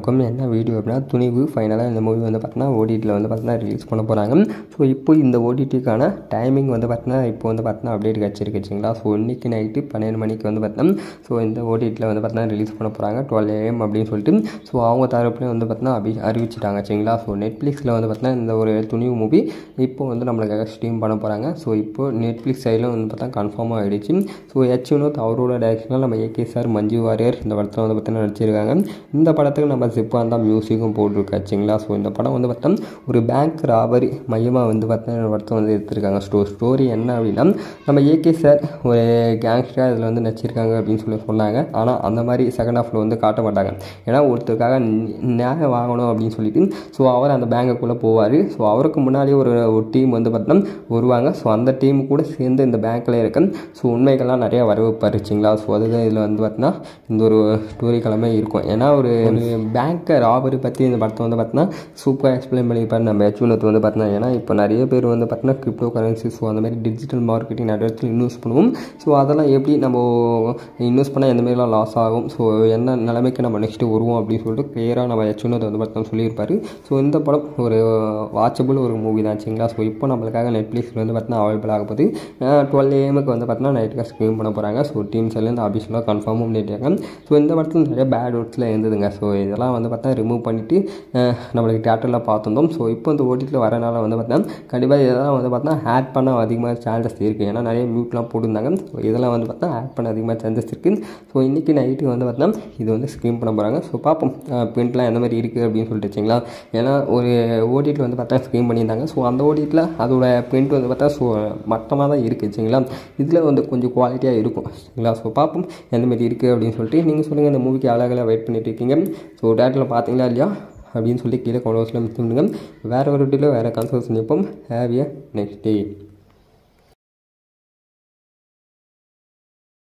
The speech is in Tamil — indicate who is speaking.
Speaker 1: வணக்கம் என்ன வீடியோ அப்படின்னா துணிவு ஃபைனலாக இந்த மூவி வந்து பார்த்தீங்கன்னா ஓடிடியில் வந்து பார்த்தீங்கன்னா ரிலீஸ் பண்ண போகிறாங்க ஸோ இப்போ இந்த ஓடிடிக்கான டைமிங் வந்து பார்த்தீங்கன்னா இப்போ வந்து பார்த்தீங்கன்னா அப்டேட் கிடச்சிருக்குச்சிங்களா ஸோ இன்றைக்கி நைட்டு பன்னெண்டு மணிக்கு வந்து பார்த்தீங்கன்னா ஸோ இந்த ஓடிடியில் வந்து பார்த்தீங்கன்னா ரிலீஸ் பண்ண போகிறாங்க டுவெல் ஏஎம் அப்படின்னு சொல்லிட்டு ஸோ அவங்க தரப்புலேயும் வந்து பார்த்தீங்கன்னா அபி அறிவிச்சிட்டாங்க சரிங்களா ஸோ நெட்ஃப்ளிக்ஸில் வந்து பார்த்தீங்கன்னா இந்த ஒரு துணிவு மூவி இப்போ வந்து நம்மளுக்காக ஸ்ட்ரீம் பண்ண போகிறாங்க ஸோ இப்போ நெட்ஃப்ளிக்ஸ் சைடில் வந்து பார்த்தா கன்ஃபார்மாக ஆகிடுச்சு ஸோ எச் வினோத் அவரோட டைரக்ஷனில் நம்ம ஏகே சார் மஞ்சு வாரியர் இந்த படத்தில் வந்து பார்த்தீங்கன்னா நடிச்சிருக்காங்க இந்த படத்துக்கு நம்ம சிப்பான் தான் மியூசிக்கும் போட்டிருக்காச்சுங்களா ஸோ இந்த படம் வந்து பார்த்தோம் ஒரு பேங்க் ராபரி மையமாக வந்து பார்த்தீங்கன்னா இந்த படத்தை வந்து எடுத்திருக்காங்க ஸ்டோ ஸ்டோரி என்ன அப்படின்னா நம்ம ஏகே சார் ஒரு கேங்ஸ்டராக இதில் வந்து நடிச்சிருக்காங்க அப்படின்னு சொல்லி சொன்னாங்க ஆனால் அந்த மாதிரி செகண்ட் ஹாஃபில் வந்து காட்ட மாட்டாங்க ஏன்னா ஒருத்தருக்காக நியாயம் வாங்கணும் அப்படின்னு சொல்லிட்டு ஸோ அவர் அந்த பேங்குக்குள்ளே போவார் ஸோ அவருக்கு முன்னாடியே ஒரு ஒரு டீம் வந்து பார்த்தோம்னா வருவாங்க ஸோ அந்த டீம் கூட சேர்ந்து இந்த பேங்க்கில் இருக்க ஸோ உண்மைகள்லாம் நிறையா வரவேற்பறிச்சிங்களா ஸோ அதுதான் இதில் வந்து பார்த்தீங்கன்னா இந்த ஒரு ஸ்டோரி கிழமை இருக்கும் ஏன்னா ஒரு பேங்க்கை ராபரி பற்றி இந்த படத்தை வந்து பார்த்தீங்கன்னா சூப்பராக எக்ஸ்பிளைன் பண்ணியிருப்பார் நம்ம யச்சுனத் வந்து பார்த்தீங்கன்னா ஏன்னா இப்போ நிறைய பேர் வந்து பார்த்தீங்கன்னா கிரிப்டோ கரன்சி ஸோ அந்த மாதிரி டிஜிட்டல் மார்க்கெட்டிங் நிறைய இடத்துல இன்வெஸ்ட் பண்ணுவோம் ஸோ அதெல்லாம் எப்படி நம்ம இன்வெஸ்ட் பண்ணால் எந்த மாதிரிலாம் லாஸ் ஆகும் ஸோ என்ன நிலைமைக்கு நம்ம நெக்ஸ்ட்டு வருவோம் அப்படின்னு சொல்லிட்டு கிளியராக நம்ம யச்சுனத் வந்து பார்த்தீங்கன்னா சொல்லியிருப்பார் ஸோ இந்த படம் ஒரு வாட்சபிள் ஒரு மூவி தான் ஆச்சுங்களா ஸோ இப்போ நம்மளுக்காக நெட்ஃப்ளிக்ஸில் வந்து பார்த்தீங்கன்னா அவைலபிள் ஆக போகுது டுவெல் ஏஎம்க்கு வந்து பார்த்தீங்கன்னா நைட்டுக்காக ஸ்க்ரீன் பண்ண போகிறாங்க ஸோ டீம் சைட்லேருந்து ஆஃபீஸில் கன்ஃபார்மும் பண்ணிட்டாங்க ஸோ இந்த படத்தில் நிறைய பேட் வேர்ட்ஸில் இருந்ததுங்க ஸோ இதெல்லாம் வந்து பார்த்தா ரிமூவ் பண்ணிவிட்டு நம்மளுக்கு தேட்டரில் பார்த்துருந்தோம் ஸோ இப்போ இந்த ஓடிடியில் வரனால வந்து பார்த்தா கண்டிப்பாக இதெல்லாம் வந்து பார்த்தா ஆட் பண்ண அதிகமாக சான்சஸ் இருக்குது ஏன்னா நிறைய மியூட்லாம் போட்டிருந்தாங்க ஸோ இதெல்லாம் வந்து பார்த்தா ஆட் பண்ண அதிகமாக சான்சஸ் இருக்குது ஸோ இன்றைக்கி நைட்டு வந்து பார்த்தா இது வந்து ஸ்க்ரீன் பண்ண போகிறாங்க ஸோ பார்ப்போம் பிரிண்ட்லாம் எந்த மாதிரி இருக்குது அப்படின்னு சொல்லிட்டு வச்சிங்களா ஏன்னா ஒரு ஓடிடியில் வந்து பார்த்தா ஸ்க்ரீன் பண்ணியிருந்தாங்க ஸோ அந்த ஓடிடியில் அதோட பிரிண்ட் வந்து பார்த்தா ஸோ மட்டமாக தான் இருக்குது சரிங்களா இதில் வந்து கொஞ்சம் குவாலிட்டியாக இருக்கும் சரிங்களா ஸோ பார்ப்போம் எந்த மாதிரி இருக்குது அப்படின்னு சொல்லிட்டு நீங்கள் சொல்லுங்கள் இந்த மூவிக்கு அழகாக வெயிட் பண்ணிட்டு இருக்கீங்க ஸோ டேட்டில் பார்த்தீங்களா இல்லையா அப்படின்னு சொல்லி கீழே கொண்டு மிஸ் பண்ணுங்க வேறு ஒரு வீடியோவில் வேறு கான்சர்ஸ் நிற்போம் ஹேவ் எ நெக்ஸ்ட் டே